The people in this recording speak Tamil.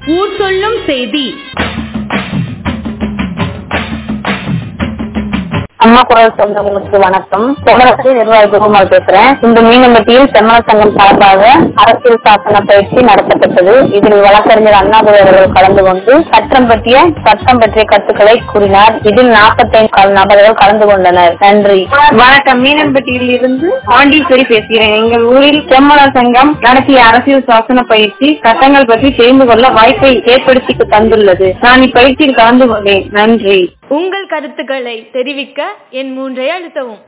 ஊர் சொல்லும் செய்தி அம்மா குரல் சொந்தங்களுக்கு வணக்கம் தமிழகத்தில் நிர்வாகி குருமால் பேசுறேன் இந்த மீனம்பட்டியில் செம்மல சங்கம் சார்பாக அரசியல் சாசன பயிற்சி நடத்தப்பட்டது இதில் வழக்கறிஞர் அண்ணாதுரை அவர்கள் கலந்து கொண்டு சட்டம் பற்றிய சட்டம் பற்றிய கருத்துக்களை கூறினார் இதில் நாற்பத்தைந்து நபர்கள் கலந்து கொண்டனர் நன்றி வணக்கம் மீனம்பட்டியில் இருந்து பாண்டீஸ்வரி பேசுகிறேன் எங்கள் ஊரில் செம்மலர் சங்கம் நடத்திய அரசியல் சாசன பயிற்சி சட்டங்கள் பற்றி தெரிந்து கொள்ள வாய்ப்பை ஏற்படுத்தி தந்துள்ளது நான் இப்பயிற்சியில் கலந்து கொண்டேன் நன்றி உங்கள் கருத்துக்களை தெரிவிக்க என் மூன்றை அழுத்தவும்